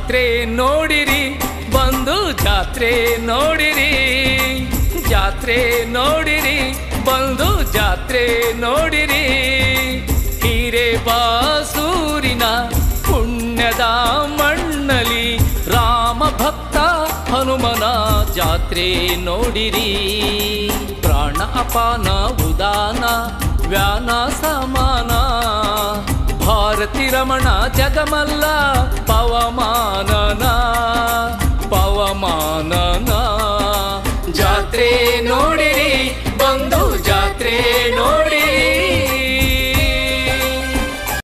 ಜಾತ್ರೆ ನೋಡಿರಿ ಬಂದು ಜಾತ್ರೆ ನೋಡಿರಿ ಜಾತ್ರೆ ನೋಡಿರಿ ಬಂದು ಜಾತ್ರೆ ನೋಡಿರಿ ಹಿರೇ ಬಾಸೂರಿನ ಪುಣ್ಯದ ಮಣ್ಣಲಿ ರಾಮ ಭಕ್ತ ಹನುಮನ ಜಾತ್ರೆ ನೋಡಿರಿ ಪ್ರಾಣ ಅಪಾನ ಉದಾನ ವ್ಯಾನ ಸಮಾನ ಭಾರತಿ ರಮಣ ಜಗಮಲ್ಲ ಪವಮಾನನ